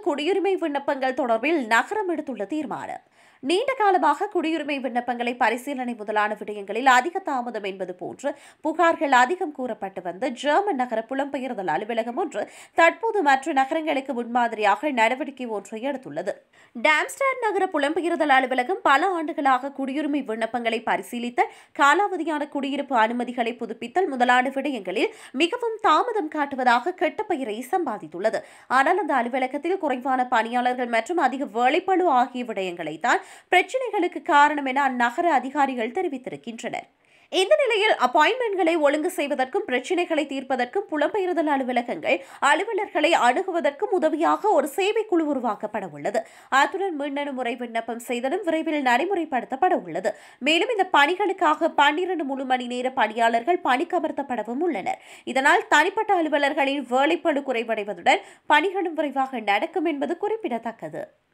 குடியுரிமை விண்ணப்பங்கள் தொடர்பில் நகரம் எடுத்துள்ள தீர்மானம் நீண்ட காலமாக குடியுரிமை விண்ணப்பங்களை பரிசீலனை முதலான விடயங்களில் அதிக தாமதம் என்பது போன்று புகார்கள் அதிகம் கூறப்பட்டு வந்த ஜெர்மன் நகர புலம்பெயர்தல் அலுவலகம் ஒன்று தற்போது மற்ற நகரங்களுக்கு முன்மாதிரியாக நடவடிக்கை ஒன்றை எடுத்துள்ளது டாம்ஸ்டாட் நகர புலம்பெயர்தல் அலுவலகம் பல ஆண்டுகளாக குடியுரிமை விண்ணப்பங்களை பரிசீலித்தல் காலாவதியான குடியிருப்பு அனுமதிகளை புதுப்பித்தல் முதலான விடயங்களில் மிகவும் தாமதம் காட்டுவதாக கெட்ட பெயரை சம்பாதித்துள்ளது ஆனால் அந்த அலுவலகத்தில் குறைவான பணியாளர்கள் மற்றும் அதிக வேலைப்பளு ஆகிய விடயங்களைத்தான் பிரச்சினைகளுக்கு காரணம் என அந்நகர அதிகாரிகள் தெரிவித்திருக்கின்றனர் இந்த நிலையில் அப்பாயின்மெண்ட்களை ஒழுங்கு செய்வதற்கும் பிரச்சினைகளை தீர்ப்பதற்கும் புலம்பெயர்தல் அலுவலகங்கள் அலுவலர்களை அணுகுவதற்கும் உதவியாக ஒரு சேவை குழு உருவாக்கப்பட உள்ளது அத்துடன் மின்னணு முறை விண்ணப்பம் செய்தலும் விரைவில் நடைமுறைப்படுத்தப்பட உள்ளது மேலும் இந்த பணிகளுக்காக பன்னிரண்டு முழு மணி நேர பணியாளர்கள் பணிக்கமர்த்தப்படவும் உள்ளனர் இதனால் தனிப்பட்ட அலுவலர்களின் வேலைப்பளு குறைவடைவதுடன் பணிகளும் விரைவாக நடக்கும் என்பது குறிப்பிடத்தக்கது